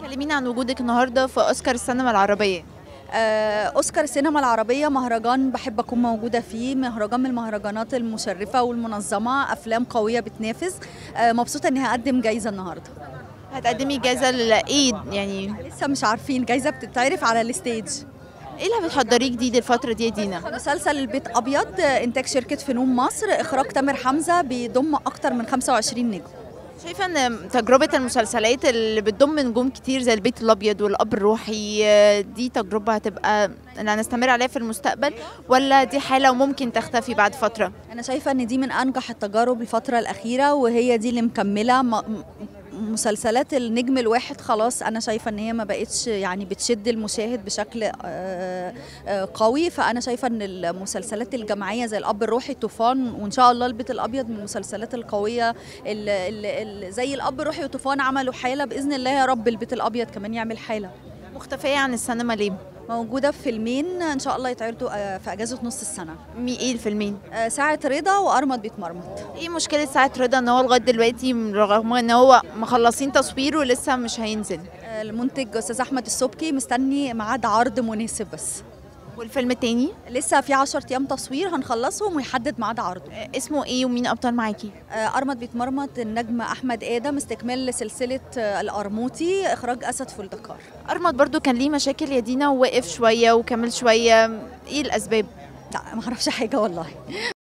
كلمينا عن وجودك النهارده في اوسكار السينما العربيه آه، اوسكار السينما العربيه مهرجان بحب اكون موجوده فيه مهرجان من المهرجانات المشرفه والمنظمه افلام قويه بتنافس آه، مبسوطه اني هقدم جايزه النهارده هتقدمي جايزه لايه يعني لسه مش عارفين جايزه بتتعرف على الستيج ايه اللي بتحضريه جديد الفتره دي يا دينا مسلسل البيت ابيض آه، انتاج شركه فنون مصر اخراج تامر حمزه بيضم اكتر من 25 نجم شايفه ان تجربه المسلسلات اللي بتضم نجوم كتير زي البيت الابيض والاب الروحي آه، دي تجربه هتبقى اللي هنستمر عليها في المستقبل ولا دي حاله وممكن تختفي بعد فتره انا شايفه ان دي من انجح التجارب الفتره الاخيره وهي دي اللي مكمله م- م- مسلسلات النجم الواحد خلاص انا شايفه ان هي ما بقتش يعني بتشد المشاهد بشكل آه، آه، قوي فانا شايفه ان المسلسلات الجماعيه زي الاب الروحي طوفان وان شاء الله البيت الابيض من المسلسلات القويه اللي اللي زي الاب الروحي وطوفان عملوا حاله باذن الله يا رب البيت الابيض كمان يعمل حاله مختفيه عن السينما ليه موجوده في فيلمين ان شاء الله يتعرضوا آه، في اجازه نص السنه مي ايه الفيلمين آه، ساعه رضا وارمد بيتمرمط ايه مشكله ساعه رضا ان هو لغايه دلوقتي رغم ان هو مخلصين تصويره ولسه مش هينزل المنتج استاذ احمد السبكي مستني ميعاد عرض مناسب بس والفيلم التاني لسه في 10 ايام تصوير هنخلصهم ويحدد ميعاد عرضه آه، اسمه ايه ومين ابطال معاكي آه، ارمد بيتمرمط النجم احمد ادم استكمال لسلسله آه، القرموطي اخراج اسد فولدكار ارمد برضو كان ليه مشاكل يا دينا ووقف شويه وكمل شويه ايه الاسباب لا ما اعرفش حاجه والله